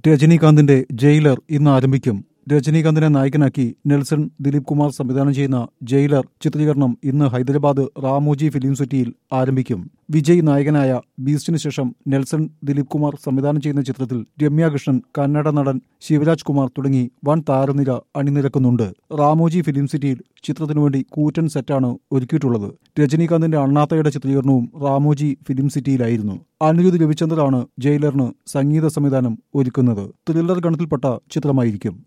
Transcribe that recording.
രജനീകാന്തിന്റെ jailer ഇന്ന് ആരംഭിക്കും രജനീകാന്തിനെ നായകനാക്കി നെൽസൺ ദിലീപ് കുമാർ സംവിധാനം ചെയ്യുന്ന ജയിലർ ചിത്രീകരണം ഇന്ന് ഹൈദരാബാദ് റാമോജി ഫിലിം സിറ്റിയിൽ ആരംഭിക്കും വിജയ് നായകനായ ബീസ്റ്റിന് ശേഷം നെൽസൺ ദിലീപ് കുമാർ സംവിധാനം ചെയ്യുന്ന ചിത്രത്തിൽ രമ്യ കൃഷ്ണൻ കന്നഡ നടൻ ശിവരാജ് കുമാർ തുടങ്ങി വൻ താരനിര അണിനിരക്കുന്നുണ്ട് റാമോജി ഫിലിം സിറ്റിയിൽ ചിത്രത്തിനു വേണ്ടി കൂറ്റൻ സെറ്റാണ് ഒരുക്കിയിട്ടുള്ളത് രജനീകാന്തിന്റെ അണ്ണാത്തയുടെ ചിത്രീകരണവും റാമോജി ഫിലിം സിറ്റിയിലായിരുന്നു അനിരുദ്ധ് രവിചന്ദ്രാണ് ജയിലറിന് സംഗീത സംവിധാനം ഒരുക്കുന്നത് ത്രില്ലർ ഗണത്തിൽപ്പെട്ട ചിത്രമായിരിക്കും